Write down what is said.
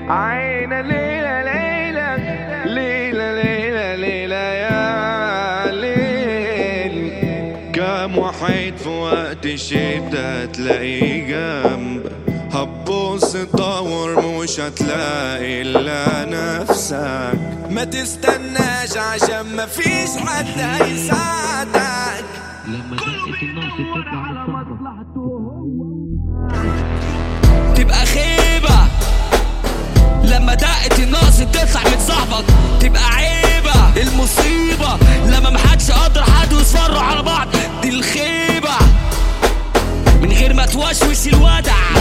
عينا ليلة ليلة ليلة ليلة ليلة يا ليل كم وحيد في وقت الشتا تلاقيه جنبك هتبص تدور مش هتلاقي الا نفسك ما تستناش عشان مفيش حد هيساعدك لما دقت الناصر تطلع للصحراء تبقى خيبة لما دقت الناس تطلع من صاحبك تبقى عيبة المصيبة لما محدش قادر حد ويصفروا على بعض دي الخيبة من غير ما توشوش الودع